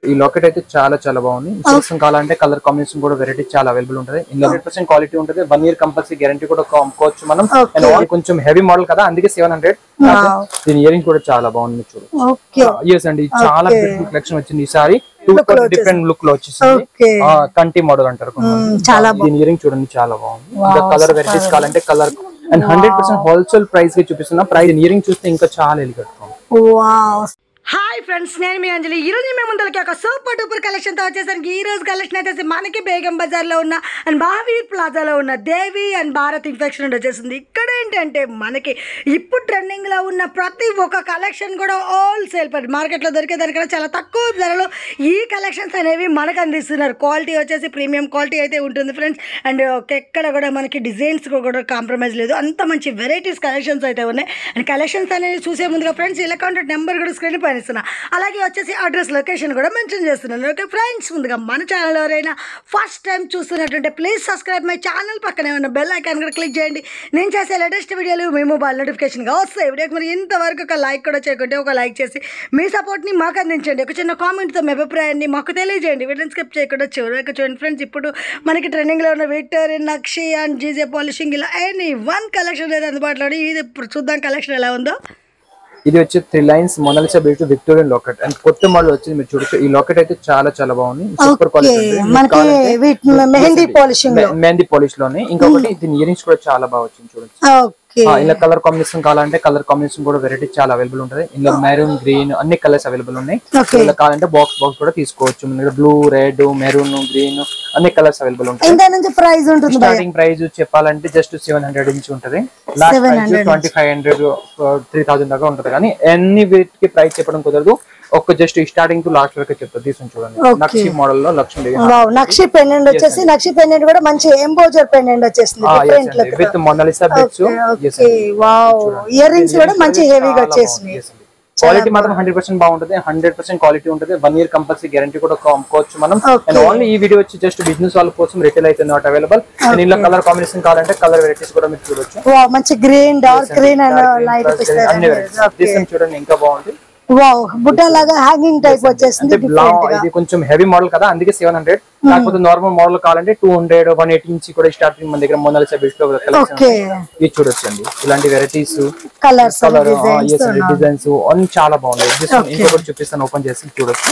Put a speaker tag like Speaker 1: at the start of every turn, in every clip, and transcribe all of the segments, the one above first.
Speaker 1: ఈ లాకెట్ అయితే చాలా చాలా బాగుంది సిక్స్ కావాలంటే కలర్ కాంబినేషన్ కూడా వెరైటీ చాలా అవైలబుల్ ఉంటుంది ఇందులో హండ్రెడ్ పర్సెంట్ క్వాలిటీ ఉంటుంది వన్ ఇయర్ కంపల్సరీ గ్యారంటీ కూడా అమ్ముకోవచ్చు మనం
Speaker 2: Okay.
Speaker 1: And all కొంచెం హెవీ మోడల్ కదా అందుకే సెవెన్ హండ్రెడ్
Speaker 2: Wow.
Speaker 1: దీని ఇయరింగ్ కూడా చాలా బాగుంది చూడు
Speaker 2: ఓకే
Speaker 1: ఎస్ అండి చాలా బ్యూటిఫుల్ కలెక్షన్ వచ్చింది ఈసారి టూ
Speaker 2: Look లో
Speaker 1: డిఫరెంట్ లుక్ లో వచ్చేసింది
Speaker 2: ఓకే
Speaker 1: ఆ, కంటి మోడల్ అంటారు కొంతమంది.
Speaker 2: చాలా
Speaker 1: దీని ఇయరింగ్ చూడండి చాలా బాగుంది ఇంకా కలర్ వెరైటీస్ కావాలంటే colour and hundred percent wholesale price కి చూపిస్తున్నా ప్రైస్ ఇయరింగ్ చూస్తే ఇంకా చాలా ఎలిగట్టుకోండి
Speaker 2: వావ్
Speaker 3: హాయ్ ఫ్రెండ్స్ నేను మీ అంజలి ఈ రోజు మేము ముందరికి ఒక సూపర్ డూపర్ కలెక్షన్తో వచ్చేసరికి ఈ రోజు కలెక్షన్ అయితే మనకి బేగం బజార్లో ఉన్న అండ్ మహావీర్ ప్లాజాలో ఉన్న దేవి అండ్ భారత్ ఇన్ఫెక్షన్ వచ్చేసింది ఇక్కడ ఏంటంటే మనకి ఇప్పుడు ట్రెండింగ్లో ఉన్న ప్రతి ఒక్క కలెక్షన్ కూడా హోల్సేల్ పడి మార్కెట్లో దొరికే దానికన్నా చాలా తక్కువ ధరలో ఈ కలెక్షన్స్ అనేవి మనకు అందిస్తున్నారు క్వాలిటీ వచ్చేసి ప్రీమియం క్వాలిటీ అయితే ఉంటుంది ఫ్రెండ్స్ అండ్ ఎక్కడ కూడా మనకి డిజైన్స్ కూడా కాంప్రమైజ్ లేదు అంత మంచి వెరైటీస్ కలెక్షన్స్ అయితే ఉన్నాయి అండ్ కలెక్షన్స్ అనేవి చూసే ముందుగా ఫ్రెండ్స్ ఇలా కాంటాక్ట్ నెంబర్ కూడా స్క్రీన్ పైన ఇస్తున్నా అలాగే వచ్చేసి అడ్రస్ లొకేషన్ కూడా మెన్షన్ చేస్తున్నాను ఓకే ఫ్రెండ్స్ ముందుగా మన ఛానల్ ఎవరైనా ఫస్ట్ టైం చూస్తున్నట్టుంటే ప్లీజ్ సబ్స్క్రైబ్ మై ఛానల్ పక్కనే ఉన్న బెల్ ఐకాన్ కూడా క్లిక్ చేయండి నేను చేసే లేటెస్ట్ వీడియోలు మీ మొబైల్ నోటిఫికేషన్గా వస్తాయి వీడియోకి మరి ఇంతవరకు ఒక లైక్ కూడా చేయకుంటే ఒక లైక్ చేసి మీ సపోర్ట్ని మాకు అందించండి ఒక చిన్న కామెంట్తో మీ అభిప్రాయాన్ని మాకు తెలియజేయండి వీడియోని స్కిప్ చేయకుండా చివరికి చూడండి ఫ్రెండ్స్ ఇప్పుడు మనకి ట్రెండింగ్లో ఉన్న విక్టర్ నక్షి అండ్ జీజే పాలిషింగ్ ఇలా ఎనీ వన్ కలెక్షన్ అయితే అందుబాటులో ఉంది. ఇది ఇప్పుడు చూద్దాం కలెక్షన్ ఎలా ఉందో
Speaker 1: ఇది వచ్చి three lines Mona Lisa belt Victorian locket and కొత్త మోడల్ వచ్చింది మీరు చూడొచ్చు ఈ లాకెట్ అయితే చాలా చాలా బాగుంది సూపర్
Speaker 2: ఓకే
Speaker 1: క్వాలిటీ
Speaker 2: మనకి వీటి మెహందీ పాలిషింగ్ లో
Speaker 1: మెహందీ పాలిష్ లోనే ఇంకొకటి దీని ఇయరింగ్స్ కూడా చాలా బాగా వచ్చింది చూడొచ్చు
Speaker 2: ఓకే
Speaker 1: ఆ, ఇలా కలర్ కాంబినేషన్ కావాలంటే కలర్ కాంబినేషన్ కూడా వెరైటీ చాలా అవైలబుల్ ఉంటుంది ఇందులో మెరూన్ గ్రీన్ అన్ని కలర్స్ అవైలబుల్ ఉన్నాయి
Speaker 2: Okay.
Speaker 1: ఇలా కావాలంటే బాక్స్ బాక్స్ కూడా తీసుకోవచ్చు మన దగ్గర బ్లూ రెడ్ మెరూన్ గ్రీన్ అన్ని కలర్స్ అవైలబుల్ ఉంటాయి
Speaker 2: ఎంత నుంచి ప్రైస్ ఉంటుంది భయ్యా?
Speaker 1: స్టార్టింగ్ ప్రైస్ చెప్పాలంటే జస్ట్ సెవెన్ హండ్రెడ్ నుంచి ఉంటది last price twenty five hundred three thousand దాకా ఉంటది కానీ ఎన్ని వీటికి ప్రైస్ చెప్పడం కుదరదు ఒక జస్ట్ స్టార్టింగ్ టు లాస్ట్ వరకు చెప్తా తీసుకుని చూడండి
Speaker 2: Okay.
Speaker 1: నక్షి మోడల్ లో లక్ష్మీదేవి
Speaker 2: వావ్ నక్షి పెండెంట్ వచ్చేసి నక్షి పెండెంట్ కూడా మంచి ఎంబోజర్ పెండెంట్ వచ్చేసింది different look
Speaker 1: with Mona Lisa bits
Speaker 2: okay wow ear rings కూడా మంచి హెవీగా వచ్చేసినాయి
Speaker 1: క్వాలిటీ మాత్రం హండ్రెడ్ పర్సెంట్ బాగుంటుంది హండ్రెడ్ పర్సెంట్ క్వాలిటీ ఉంటుంది వన్ ఇయర్ కంపల్సరీ గ్యారంటీ కూడా అమ్ముకోవచ్చు మనం అండ్ ఓన్లీ ఈ వీడియో వచ్చి జస్ట్ బిజినెస్ వాళ్ళ కోసం రిటైల్ అయితే నాట్ అవైలబుల్ అండ్ ఇందులో కలర్ కాంబినేషన్ కావాలంటే కలర్ వెరైటీస్ కూడా మీరు చూడొచ్చు
Speaker 2: వావ్ మంచి green dark green and
Speaker 1: Dark green,
Speaker 2: light
Speaker 1: plus green, అన్ని varieties. This చూడండి ఇంకా బాగుంది
Speaker 2: వావ్ బుట్ట లాగా హ్యాంగింగ్ టైప్ వచ్చేసింది
Speaker 1: అంటే బ్లా ఇది కొంచెం హెవీ మోడల్ కదా అందుకే సెవెన్ హండ్రెడ్ కాకపోతే నార్మల్ మోడల్ కావాలంటే టూ హండ్రెడ్ వన్ ఎయిటీ నుంచి కూడా స్టార్టింగ్ మన దగ్గర మొనాలిసా బిట్స్ లో collection
Speaker 2: ఓకే
Speaker 1: ఇది చూడొచ్చండి ఇలాంటి వెరైటీస్
Speaker 2: కలర్స్
Speaker 1: కలర్ డిజైన్స్ అన్ని చాలా బాగున్నాయి This one ఇంకొకటి చూపిస్తాను ఓపెన్ చేసి చూడొచ్చు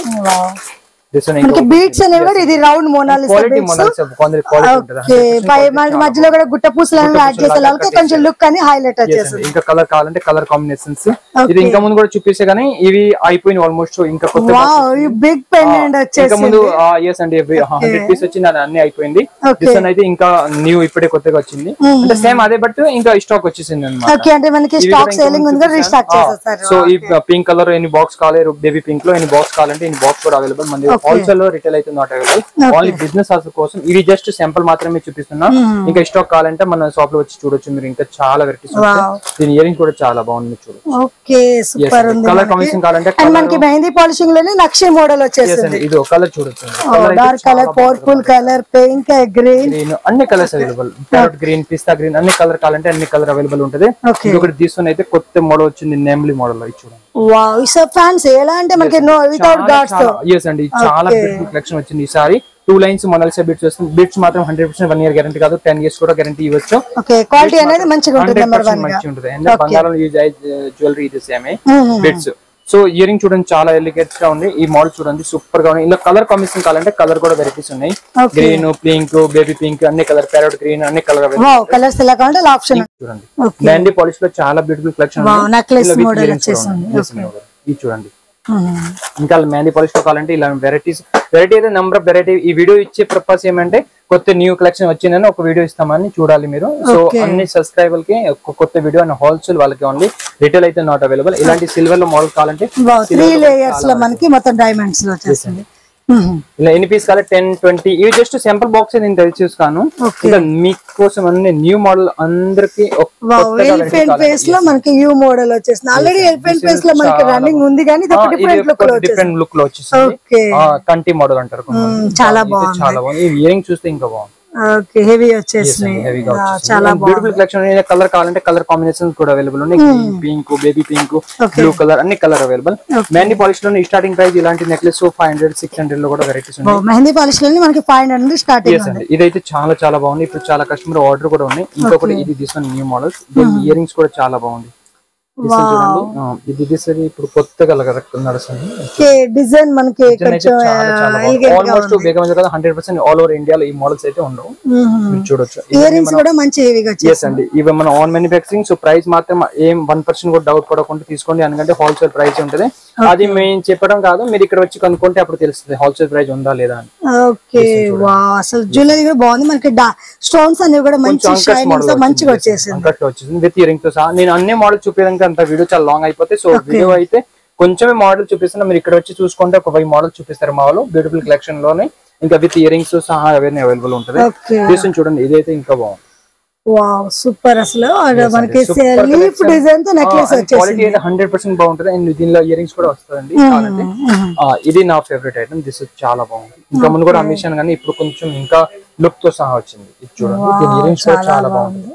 Speaker 1: దిస్ వన్
Speaker 2: మనకి బీట్స్ అనేవి కూడా ఇది round Mona Lisa
Speaker 1: quality
Speaker 2: beads
Speaker 1: Mona Lisa quality ఉంటుంది
Speaker 2: ఓకే పై మన మధ్యలో కూడా గుట్ట పూసలను యాడ్ చేసే వాళ్ళకి కొంచెం లుక్ అని హైలైట్ వచ్చేసింది
Speaker 1: ఇంకా కలర్ కావాలంటే కలర్ కాంబినేషన్స్ ఇది ఇంకా ముందు కూడా చూపిస్తే గానీ ఇవి అయిపోయినాయి ఆల్మోస్ట్ ఇంకా కొత్త
Speaker 2: వావ్ ఈ బిగ్ పెండెంట్
Speaker 1: ఇంకా
Speaker 2: వచ్చేసి
Speaker 1: ముందు ఎస్ అండి హండ్రెడ్ పీస్ వచ్చి నాది అన్ని అయిపోయింది
Speaker 2: Okay.
Speaker 1: దిస్ వన్ అయితే ఇంకా న్యూ ఇప్పుడే కొత్తగా వచ్చింది అంటే సేమ్ అదే బట్ ఇంకా స్టాక్ వచ్చేసింది అనమాట
Speaker 2: ఓకే అంటే మనకి స్టాక్ సేలింగ్ ఉంది కూడా రీస్టాక్ చేసేస్తారు
Speaker 1: సో ఈ పింక్ కలర్ ఎన్ని బాక్స్ కావాలి బేబీ పింక్ లో ఎన్ని బాక్స్ కావాలంటే ఎన్ని బాక్స్ కూడా అవైలబుల్ మన హోల్సేల్ లో రిటైల్ అయితే not available only business also కోసం ఇవి జస్ట్ శాంపుల్ మాత్రమే చూపిస్తున్నా ఇంకా స్టాక్ కావాలంటే మన షాప్ లో వచ్చి చూడొచ్చు మీరు ఇంకా చాలా వెరైటీస్ దీని ఇయరింగ్ కూడా చాలా బాగుంది మీరు చూడొచ్చు
Speaker 2: ఓకే సూపర్ ఉంది
Speaker 1: కలర్ కాంబినేషన్ కావాలంటే
Speaker 2: అండ్ మనకి మెహందీ పాలిషింగ్ లోనే నక్షి మోడల్
Speaker 1: yes
Speaker 2: వచ్చేసింది
Speaker 1: అండి ఇది ఒక కలర్ చూడొచ్చు
Speaker 2: dark colour purple colour pink green
Speaker 1: green అన్ని colours available parrot green pista green అన్ని కలర్ కావాలంటే అన్ని కలర్ అవైలబుల్ ఉంటుంది
Speaker 2: Okay.
Speaker 1: ఇంకొకటి తీసుకుని అయితే కొత్త మోడల్ వచ్చింది నేమ్లీ మోడల్ ఇది చూడండి
Speaker 2: వావ్ ఇస్ ఫ్యాన్స్ ఎలా అంటే మనకి నో వితౌట్ గాడ్స్ తో
Speaker 1: ఎస్ అండి చాలా బ్యూటిఫుల్ కలెక్షన్ వచ్చింది ఈసారి టూ లైన్స్ మొనాలిసా బిట్స్ వస్తుంది బిట్స్ మాత్రం hundred percent one year guarantee కాదు టెన్ ఇయర్స్ కూడా గ్యారంటీ ఇవ్వచ్చు
Speaker 2: ఓకే క్వాలిటీ అనేది మంచిగా ఉంటుంది
Speaker 1: హండ్రెడ్
Speaker 2: నెంబర్
Speaker 1: పర్సెంట్
Speaker 2: వన్ గా
Speaker 1: మంచిగా ఉంటుంది అండ్ బంగారం యూజ్ అయ్యే జ్యువెలరీ ఇది సేమే బిట్స్ సో ఇయరింగ్ చూడండి చాలా ఎలిగేట్ గా ఉంది ఈ మోడల్ చూడండి సూపర్ గా ఉంది ఇలా కలర్ కాంబినేషన్ కావాలంటే కలర్ కూడా వెరైటీస్ ఉన్నాయి
Speaker 2: Okay.
Speaker 1: Green pink baby pink అన్ని కలర్ ప్యారెట్ గ్రీన్ అన్ని కలర్ అవైలబుల్
Speaker 2: వావ్ కలర్స్ ఎలా కావాలంటే అలా ఆప్షన్
Speaker 1: చూడండి
Speaker 2: ఓకే
Speaker 1: మెహందీ పాలిష్ లో చాలా beautiful collection
Speaker 2: Wow, necklace model వచ్చేసింది.
Speaker 1: ఇది చూడండి ఇంకా మెహందీ పాలిష్ లో కావాలంటే ఇలా వెరైటీస్ వెరైటీ అయితే నెంబర్ ఆఫ్ వెరైటీ ఈ వీడియో ఇచ్చే పర్పస్ ఏమంటే కొత్త న్యూ కలెక్షన్ వచ్చిందని ఒక వీడియో ఇస్తామని చూడాలి మీరు సో
Speaker 2: Okay.
Speaker 1: అన్ని సబ్స్క్రైబర్ కి ఒక కొత్త వీడియో అండ్ హోల్సేల్ వాళ్ళకి ఓన్లీ రిటైల్ అయితే నాట్ అవైలబుల్ ఇలాంటి సిల్వర్ లో మోడల్ కావాలంటే
Speaker 2: త్రీ లేయర్స్ లో మనకి మొత్తం డైమండ్స్ లో వచ్చేసింది మ్మ్.
Speaker 1: ఇలా ఎన్ని పీస్ కావాలి టెన్ ట్వంటీ ఇవి జస్ట్ శాంపుల్ బాక్స్ నేను తెలిసి చూస్తాను
Speaker 2: Okay.
Speaker 1: ఇంకా మీకోసం అన్ని న్యూ మోడల్ అందరికి
Speaker 2: వావ్ ఎలిఫెంట్ ఫేస్ లో మనకి యూ మోడల్ వచ్చేసింది ఆల్రెడీ ఎలిఫెంట్ ఫేస్ లో మనకి రన్నింగ్ ఉంది కానీ ఇది ఒక డిఫరెంట్ లుక్ లో వచ్చేసింది
Speaker 1: డిఫరెంట్ లుక్ లో వచ్చేసింది
Speaker 2: ఓకే
Speaker 1: ఆ, కంటి మోడల్ అంటారు కొంతమంది.
Speaker 2: చాలా
Speaker 1: ఇది చాలా బాగుంది ఈ ఇయరింగ్ చూస్తే ఇంకా బాగుంది
Speaker 2: ఓకే హెవీ వచ్చేసినాయి
Speaker 1: హెవీగా
Speaker 2: ఆ, చాలా
Speaker 1: బ్యూటిఫుల్ కలెక్షన్ కలర్ కావాలంటే కలర్ కాంబినేషన్ కూడా అవైలబుల్ ఉన్నాయి pink baby pink blue colour అన్ని కలర్ అవైలబుల్ మెహందీ పాలిష్ లో స్టార్టింగ్ ప్రైస్ ఇలాంటి necklace five hundred six hundred లో కూడా వెరైటీస్ ఉన్నాయి
Speaker 2: మెహందీ పాలిష్ లోని మనకి ఫైవ్ హండ్రెడ్ నుండి స్టార్టింగ్
Speaker 1: ఎస్ అండి ఇదైతే చాలా చాలా బాగుంది ఇప్పుడు చాలా కస్టమర్ ఆర్డర్ కూడా ఉన్నాయి ఇంకొకటి ఇది తీసుకుని న్యూ మోడల్స్ ఇయర్ రింగ్స్ కూడా చాలా బాగుంది Design చూడండి ఆ, ఇది తీసేది ఇప్పుడు కొత్తగా నడుస్తుంది
Speaker 2: ఓకే డిజైన్ మనకి
Speaker 1: Design అయితే
Speaker 2: కొంచెం
Speaker 1: చాలా చాలా బాగుంది ఆల్మోస్ట్ బేగం కదా హండ్రెడ్ పర్సెంట్ ఆల్ ఓవర్ ఇండియాలో ఈ మోడల్స్ అయితే ఉండవు మీరు చూడొచ్చు
Speaker 2: ఇయర్ రింగ్స్ కూడా మంచి హెవీగా వచ్చేసి
Speaker 1: ఎస్ అండి ఇవి మన ఆన్ మ్యానుఫాక్చరింగ్ సో ప్రైస్ మాత్రం ఏం వన్ పర్సెంట్ కూడా డౌట్ పడకుండా తీసుకోండి ఎందుకంటే హోల్సేల్ ప్రైస్ ఉంటుంది అది మేము చెప్పడం కాదు మీరు ఇక్కడ వచ్చి కనుక్కుంటే అప్పుడు తెలుస్తుంది హోల్సేల్ ప్రైస్ ఉందా లేదా అని
Speaker 2: ఓకే వా అసలు జ్యువెలరీ కూడా బాగుంది మనకి స్టోన్స్ అనేవి కూడా మంచి షైనింగ్ తో మంచిగా వచ్చేసింది
Speaker 1: అంకట్లో వచ్చేసింది విత్ ఇయరింగ్ తో సహా నేను అన్ని మోడల్ చూపించడానికి అంత వీడియో చాలా లాంగ్ అయిపోతే సో వీడియో అయితే కొంచెమే మోడల్ చూపిస్తున్నా మీరు ఇక్కడ వచ్చి చూసుకుంటే ఒక ఫైవ్ మోడల్ చూపిస్తారు మా వాళ్ళు బ్యూటిఫుల్ కలెక్షన్ లోనే ఇంకా విత్ ఇయరింగ్స్ సహా అవన్నీ అవైలబుల్ ఉంటుంది
Speaker 2: ఓకే
Speaker 1: తీసుకుని చూడండి ఇదైతే ఇంకా బాగుంది
Speaker 2: వావ్ సూపర్ అసలు అది మనకి లీఫ్ డిజైన్ తో నెక్లెస్
Speaker 1: క్వాలిటీ
Speaker 2: వచ్చేసింది
Speaker 1: అయితే హండ్రెడ్ పర్సెంట్ బాగుంటుంది అండ్ దీనిలో ఇయరింగ్స్ కూడా వస్తుందండి కావాలంటే ఆ, ఇది నా ఫేవరెట్ ఐటమ్ దిస్ చాలా బాగుంది ఇంకా ముందు కూడా అమ్మేశాను కానీ ఇప్పుడు కొంచెం ఇంకా లుక్ తో సహా వచ్చింది ఇది చూడండి దీని ఇయరింగ్స్ కూడా చాలా బాగుంది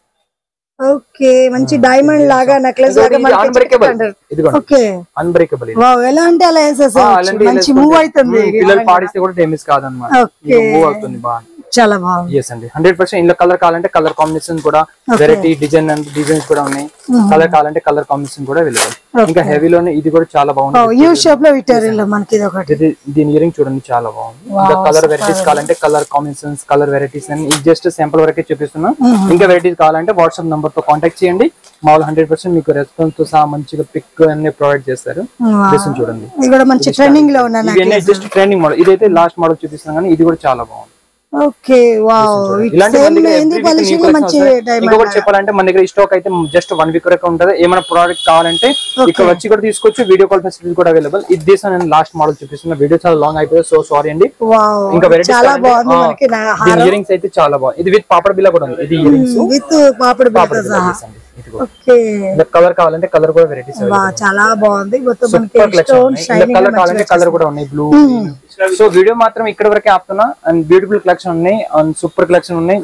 Speaker 2: ఓకే మంచి డైమండ్ లాగా నెక్లెస్ లాగా మనకి
Speaker 1: అన్బ్రేకబుల్ ఇదిగోండి
Speaker 2: ఓకే
Speaker 1: అన్బ్రేకబుల్
Speaker 2: వావ్ ఎలా అంటే అలా వేసేసేయచ్చు మంచి మూవ్ అవుతుంది
Speaker 1: పిల్లలు పాడిస్తే కూడా డ్యామేజ్ కాదనమాట
Speaker 2: ఓకే
Speaker 1: మూవ్ అవుతుంది బాగా
Speaker 2: చాలా బాగుంది
Speaker 1: ఎస్ అండి హండ్రెడ్ పర్సెంట్ ఇందులో కలర్ కావాలంటే కలర్ కాంబినేషన్ కూడా వెరైటీ డిజైన్ అండ్ డిజైన్స్ కూడా ఉన్నాయి కలర్ కావాలంటే కలర్ కాంబినేషన్ కూడా అవైలబుల్ ఇంకా హెవీలోనే ఇది కూడా చాలా బాగుంది
Speaker 2: యూ షేప్ లో విటారిల్ మనకి ఇది ఒకటి
Speaker 1: ఇది దీని ఇయరింగ్ చూడండి చాలా బాగుంది ఇంకా కలర్ వెరైటీస్ కావాలంటే కలర్ కాంబినేషన్స్ కలర్ వెరైటీస్ అని ఇది జస్ట్ శాంపుల్ వరకే చూపిస్తున్నా ఇంకా వెరైటీస్ కావాలంటే వాట్సాప్ నంబర్ తో కాంటాక్ట్ చేయండి మా హండ్రెడ్ పర్సెంట్ మీకు రెస్పాన్స్ తో సహా మంచిగా పిక్ అన్ని ప్రొవైడ్ చేస్తారు Just చూడండి
Speaker 2: ఇది కూడా మంచి ట్రెండింగ్ లో ఉన్న
Speaker 1: ఇవన్నీ జస్ట్ ట్రైనింగ్ మోడల్ ఇదైతే లాస్ట్ మోడల్ చూపిస్తున్నాం కానీ ఇది కూడా చాలా బాగుంది
Speaker 2: ఓకే వావ్
Speaker 1: ఇలాంటి మన దగ్గర
Speaker 2: ఎందుకు
Speaker 1: every week
Speaker 2: polish
Speaker 1: new collections
Speaker 2: మంచి
Speaker 1: వస్తాయి.
Speaker 2: diamond
Speaker 1: ఇంకొకటి చెప్పాలంటే మన దగ్గర స్టాక్ అయితే జస్ట్ వన్ వీక్ వరకు ఉంటుంది ఏమైనా ప్రోడక్ట్ కావాలంటే ఇక్కడ వచ్చి కూడా తీసుకోవచ్చు వీడియో కాల్ ఫెసిలిటీ కూడా అవైలబుల్ ఇది తీసా నేను లాస్ట్ మోడల్ చూపిస్తున్నా వీడియో చాలా లాంగ్ అయిపోయింది సో సారీ అండి
Speaker 2: వావ్
Speaker 1: ఇంకా వెరైటీస్
Speaker 2: చాలా బాగుంది మనకి
Speaker 1: ఇయరింగ్స్ అయితే చాలా బాగుంది ఇది విత్ పాపడ బిల్ల కూడా ఉంది ఇది ఇయరింగ్స్
Speaker 2: విత్ పాపడి
Speaker 1: పాపడ
Speaker 2: బిళ్ళతో
Speaker 1: బిల్ల
Speaker 2: సహా
Speaker 1: ఇది కూడా
Speaker 2: ఓకే
Speaker 1: కలర్ కావాలంటే కలర్ కూడా వెరైటీస్
Speaker 2: వా చాలా బాగుంది మొత్తం మనకి
Speaker 1: super
Speaker 2: stone
Speaker 1: collection
Speaker 2: shining
Speaker 1: colour కావాలంటే కలర్ కూడా ఉన్నాయి బ్లూ సో వీడియో మాత్రం ఇక్కడ వరకే ఆపుతున్నా అండ్ బ్యూటిఫుల్ కలెక్షన్ ఉన్నాయి అండ్ సూపర్ కలెక్షన్ ఉన్నాయి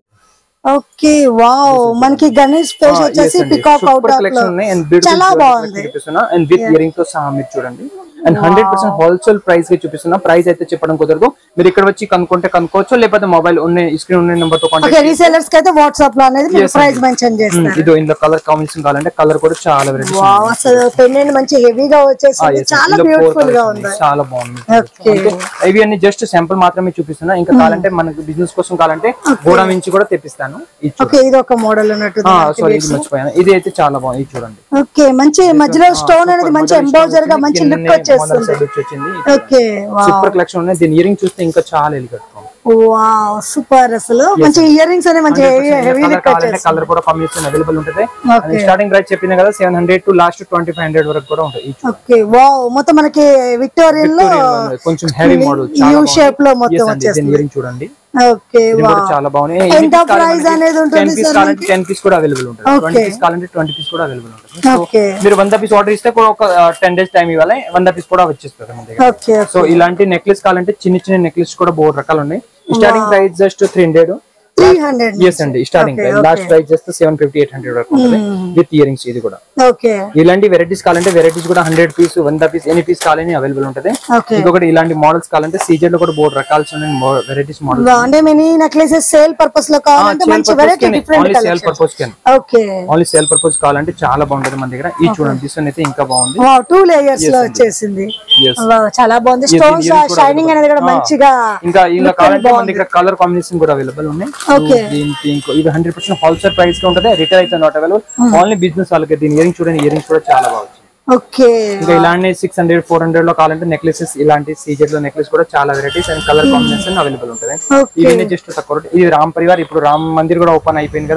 Speaker 2: ఓకే వావ్ మనకి గణేష్ ఫేస్ వచ్చేసి peacock out
Speaker 1: super
Speaker 2: of
Speaker 1: collection ఉన్నాయి అండ్
Speaker 2: చాలా
Speaker 1: బ్యూటిఫుల్
Speaker 2: బాగుంది
Speaker 1: చూపిస్తున్నా అండ్ విత్ ఇయరింగ్ తో సహా మీరు చూడండి and hundred percent wholesale price కి చూపిస్తున్నా ప్రైస్ అయితే చెప్పడం కుదరదు మీరు ఇక్కడ వచ్చి కనుక్కుంటే కనుక్కోవచ్చు లేకపోతే మొబైల్ ఉన్న స్క్రీన్ ఉన్న నెంబర్ తో కాంటాక్ట్
Speaker 2: ఓకే రీసెలర్స్ కి అయితే వాట్సాప్ లో అనేది మీరు ప్రైస్ మెన్షన్ చేస్తారు
Speaker 1: ఇది ఇందులో కలర్ కాంబినేషన్ కావాలంటే కలర్ కూడా చాలా వెరైటీస్
Speaker 2: వావ్ అసలు పెండెంట్ మంచి హెవీగా వచ్చేసింది చాలా బ్యూటిఫుల్ గా ఉంది
Speaker 1: చాలా బాగుంది
Speaker 2: ఓకే
Speaker 1: అంటే ఇవి అన్ని జస్ట్ శాంపుల్ మాత్రమే చూపిస్తున్నా ఇంకా కావాలంటే మనకి బిజినెస్ కోసం కావాలంటే గోడ నుంచి కూడా తెప్పిస్తాను ఇది చూడండి.
Speaker 2: ఓకే ఇది ఒక మోడల్ ఉన్నట్టు
Speaker 1: ఆ, సారీ ఇది మర్చిపోయాను ఇది అయితే చాలా బాగుంది ఇది చూడండి
Speaker 2: ఓకే మంచి మధ్యలో స్టోన్ అనేది మంచి ఎంబోజర్ గా మంచి లుక్ వచ్చేస్తుంది
Speaker 1: వచ్చింది
Speaker 2: ఓకే వావ్
Speaker 1: సూపర్ కలెక్షన్ ఉన్నాయి దీని ఇయరింగ్ చూస్తే ఇంకా చాలా ఎలిగట్టుకోండి
Speaker 2: వావ్ సూపర్ అసలు మంచి ఇయర్ రింగ్స్ అనేది మంచి హెవీ లుక్
Speaker 1: కావాలంటే కలర్ కూడా కాంబినేషన్ అవైలబుల్ ఉంటుంది
Speaker 2: ఓకే
Speaker 1: స్టార్టింగ్ ప్రైస్ చెప్పిన కదా seven hundred to last twenty five hundred వరకు కూడా ఉంటుంది ఈ చూడండి.
Speaker 2: ఓకే వావ్ మొత్తం మనకి విక్టోరియన్ లో
Speaker 1: కొంచెం హెవీ మోడల్
Speaker 2: యూ షేప్ లో మొత్తం వచ్చేస్తుంది
Speaker 1: ఇయరింగ్ చూడండి
Speaker 2: ఓకే
Speaker 1: ఇది కూడా
Speaker 2: వావ్
Speaker 1: చాలా బాగున్నాయి
Speaker 2: ఎంత ప్రైస్ అనేది ఉంటుంది
Speaker 1: టెన్ పీస్ కావాలంటే టెన్ పీస్ కూడా అవైలబుల్ ఉంటుంది ట్వంటీ పీస్ కావాలంటే ట్వంటీ పీస్ కూడా అవైలబుల్ ఉంటుంది సో
Speaker 2: ఓకే
Speaker 1: మీరు వంద పీస్ ఆర్డర్ ఇస్తే కూడా ఒక టెన్ డేస్ టైం ఇవ్వాలి వంద పీస్ కూడా వచ్చేస్తుంది మన దగ్గర
Speaker 2: ఓకే
Speaker 1: సో ఇలాంటి నెక్లెస్ కావాలంటే చిన్న చిన్న నెక్లెస్ కూడా బోర్డు రకాలు ఉన్నాయి starting price just three hundred
Speaker 2: three hundred
Speaker 1: yes అండి starting price last price just seven fifty eight hundred వరకు ఉంటుంది విత్ ఇయరింగ్స్ ఇది కూడా
Speaker 2: ఓకే
Speaker 1: ఇలాంటి వెరైటీస్ కావాలంటే వెరైటీస్ కూడా హండ్రెడ్ పీస్ వంద పీస్ ఎన్ని పీస్ కావాలని అవైలబుల్ ఉంటుంది
Speaker 2: ఓకే
Speaker 1: ఇంకొకటి ఇలాంటి మోడల్స్ కావాలంటే సీజన్ లో కూడా బోర్డు రకాలు ఉన్నాయి వెరైటీస్ మోడల్స్
Speaker 2: అంటే మినీ నెక్లెసెస్ సేల్ పర్పస్ లో కావాలంటే మంచి variety different
Speaker 1: only sale
Speaker 2: collection
Speaker 1: purpose can
Speaker 2: okay
Speaker 1: only sale purpose కావాలంటే చాలా బాగుంటది మన దగ్గర ఈ చూడండి డిజైన్ అయితే ఇంకా బాగుంది
Speaker 2: వావ్ టూ లేయర్స్ లో వచ్చేసింది
Speaker 1: Yes.
Speaker 2: Wow, చాలా బాగుంది స్టోన్స్ షైనింగ్ అనేది కూడా మంచిగా
Speaker 1: ఇంకా ఇలా కావాలంటే మన దగ్గర కలర్ కాంబినేషన్ కూడా అవైలబుల్ ఉన్నాయి
Speaker 2: Okay.
Speaker 1: గ్రీన్ పింక్ ఇది హండ్రెడ్ పర్సెంట్ హోల్సేల్ ప్రైస్ గా ఉంటుంది రిటైల్ అయితే నాట్ అవైలబుల్ ఓన్లీ బిజినెస్ వాళ్ళకి దీని ఇయరింగ్ చూడండి ఇయరింగ్స్ కూడా చాలా బాగుంది
Speaker 2: ఓకే
Speaker 1: ఇంకా ఇలాంటి సిక్స్ హండ్రెడ్ ఫోర్ హండ్రెడ్ లో కావాలంటే నెక్లెసెస్ ఇలాంటి సీజెడ్ లో నెక్లెస్ కూడా చాలా varieties and colour combination available ఉంటుంది
Speaker 2: ఓకే
Speaker 1: ఇవన్నీ జస్ట్ తక్కువ rate. ఇది రామ్ పరివార్ ఇప్పుడు రామ్ మందిర్ కూడా ఓపెన్ అయిపోయింది కదా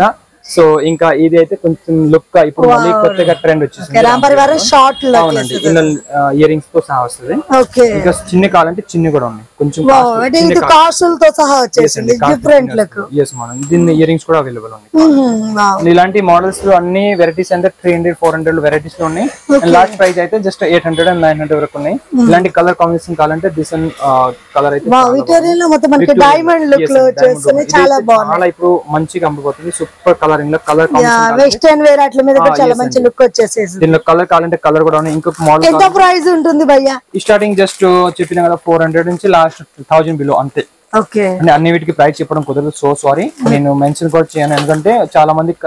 Speaker 1: సో ఇంకా ఇది అయితే కొంచెం లుక్ ఇప్పుడు మళ్ళీ కొత్తగా ట్రెండ్ వచ్చేసింది
Speaker 2: రామ్ పరివారం షార్ట్ లో
Speaker 1: అవునండి ఇయర్ రింగ్స్ తో సహా వస్తుంది
Speaker 2: ఓకే
Speaker 1: ఇంకా చిన్న కావాలంటే చిన్న కూడా ఉన్నాయి కొంచెం
Speaker 2: అంటే ఇది కాసులతో సహా వచ్చేసింది డిఫరెంట్ లుక్
Speaker 1: ఎస్ మేడం దీని ఇయర్ రింగ్స్ కూడా అవైలబుల్ ఉన్నాయి ఇలాంటి మోడల్స్ లో అన్ని వెరైటీస్ అంటే three hundred four hundred varieties లో ఉన్నాయి లాస్ట్ ప్రైస్ అయితే just eight hundred and nine hundred వరకు ఉన్నాయి ఇలాంటి కలర్ కాంబినేషన్ కావాలంటే దిస్ కలర్ అయితే చాలా
Speaker 2: విక్టోరియా మనకి
Speaker 1: Victoria.
Speaker 2: డైమండ్ లుక్
Speaker 1: Yes,
Speaker 2: లో
Speaker 1: diamond
Speaker 2: వచ్చేస్తుంది
Speaker 1: look.
Speaker 2: చాలా
Speaker 1: ఇదైతే
Speaker 2: బాగుంది
Speaker 1: చాలా ఇప్పుడు మంచిగా అమ్ముకోతుంది సూపర్ కలరింగ్ లో కలర్
Speaker 2: వెస్టర్న్ వేర్ అట్ల మీద కూడా
Speaker 1: Ah,
Speaker 2: చాలా
Speaker 1: yes
Speaker 2: మంచి
Speaker 1: అండి.
Speaker 2: లుక్ వచ్చేసేసి
Speaker 1: దీనిలో కలర్ కావాలంటే కలర్ కూడా ఉన్నాయి ఇంకొక మోడల్
Speaker 2: ఎంత ప్రైస్ ఉంటుంది భయ్యా
Speaker 1: స్టార్టింగ్ జస్ట్ చెప్పిన కదా ఫోర్ హండ్రెడ్ నుంచి లాస్ట్ థౌజండ్ బిలో అంతే
Speaker 2: ఓకే
Speaker 1: అంటే అన్ని వీటికి ప్రైస్ చెప్పడం కుదరదు సో సారీ నేను మెన్షన్ కూడా చేయను ఎందుకంటే చాలా మంది